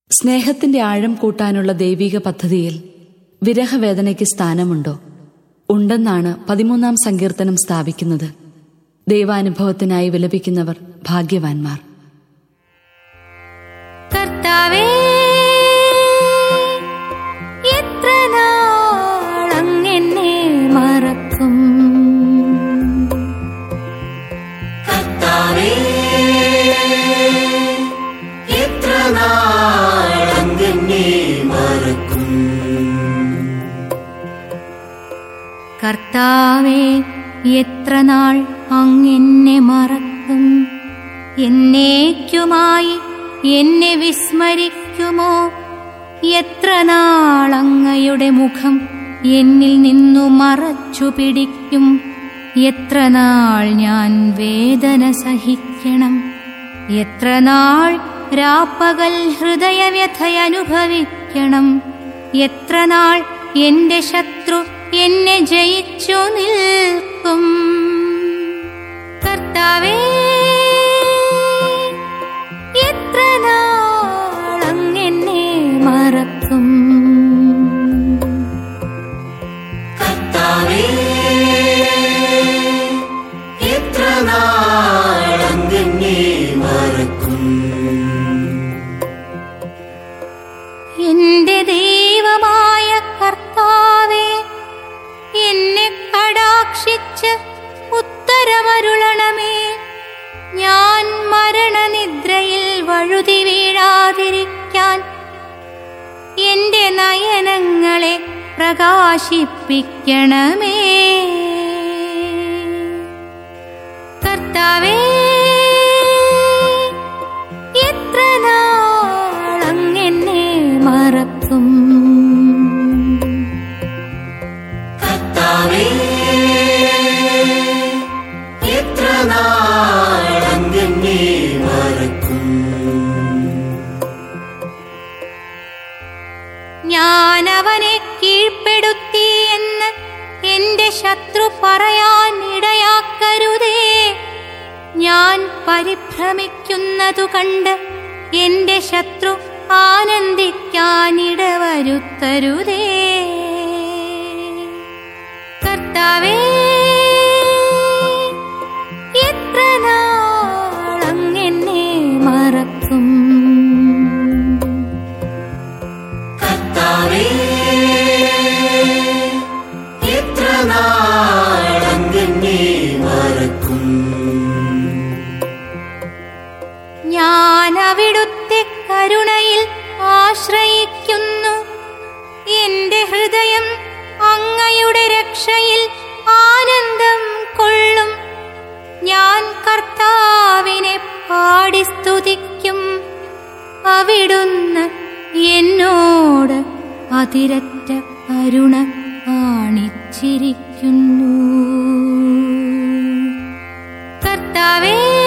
സ്നേഹത്തിന്റെ ആഴം കൂട്ടാനുള്ള ദൈവിക പദ്ധതിയിൽ വിരഹവേദനയ്ക്ക് സ്ഥാനമുണ്ടോ ഉണ്ടെന്നാണ് പതിമൂന്നാം സങ്കീർത്തനം സ്ഥാപിക്കുന്നത് ദൈവാനുഭവത്തിനായി വിലപിക്കുന്നവർ ഭാഗ്യവാന്മാർ കർത്താവേ എത്ര നാളങ്ങെന്നെ മറക്കും കർത്താവേ എത്ര നാളങ്ങെന്നെ മറക്കും കർത്താവേ എത്ര നാൾ അങ്ങെന്നെ മറക്കും എന്നേക്കുമായി എന്നെ വിസ്മരിക്കുമോ എത്ര നാൾ അങ്ങയുടെ മുഖം എന്നിൽ നിന്നു മറച്ചു പിടിക്കും എത്ര നാൾ ഞാൻ വേദന സഹിക്കണം എത്ര നാൾ രാപ്പകൽ ഹൃദയവ്യഥയനുഭവിക്കണം എത്ര നാൾ എന്റെ ശത്രു എന്നെ ജയിച്ചു നിൽക്കും കർത്താവേ എത്ര നാളങ്ങെന്നെ മറക്കും കർത്താവേ എത്ര നാളങ്ങെന്നെ മറക്കും എന്റെ ദൈവമായ കർത്താവേ എന്നെ കടാക്ഷിച്ച് ഉത്തരമരുളണമേ ഞാൻ മരണനിദ്രയിൽ വഴുതി വീഴാതിരിക്കാൻ എന്റെ നയനങ്ങളെ പ്രകാശിപ്പിക്കണമേ കർത്താവേ എത്ര നാളങ്ങെന്നെ മറക്കും കർത്താവേ എത്ര നാളങ്ങെന്നെ മറക്കും ഞാൻ അവനെ കീഴ്പ്പെടുത്തി എന്ന് എന്റെ ശത്രു പറയാൻ ഇടയാക്കരുതേ ഞാൻ പരിഭ്രമിക്കുന്നതു കണ്ട് എന്റെ ശത്രു ആനന്ദിക്കാൻ ഇടവരുത്തരുതേ കർത്താവേ എത്ര നാളങ്ങെന്നെ മറക്കും കർത്താവേ എത്ര നാളങ്ങെന്നെ മറക്കും ഞാൻ അവിടുത്തെ കരുണയിൽ ആശ്രയിക്കുന്നു എന്റെ ഹൃദയം അങ്ങയുടെ രക്ഷയിൽ ആനന്ദം കൊള്ളും ഞാൻ കർത്താവിനെ പാടി സ്തുതിക്കും അവിടുന്ന് എന്നോട് അതിരറ്റ കരുണ കാണിച്ചിരിക്കുന്നു കർത്താവേ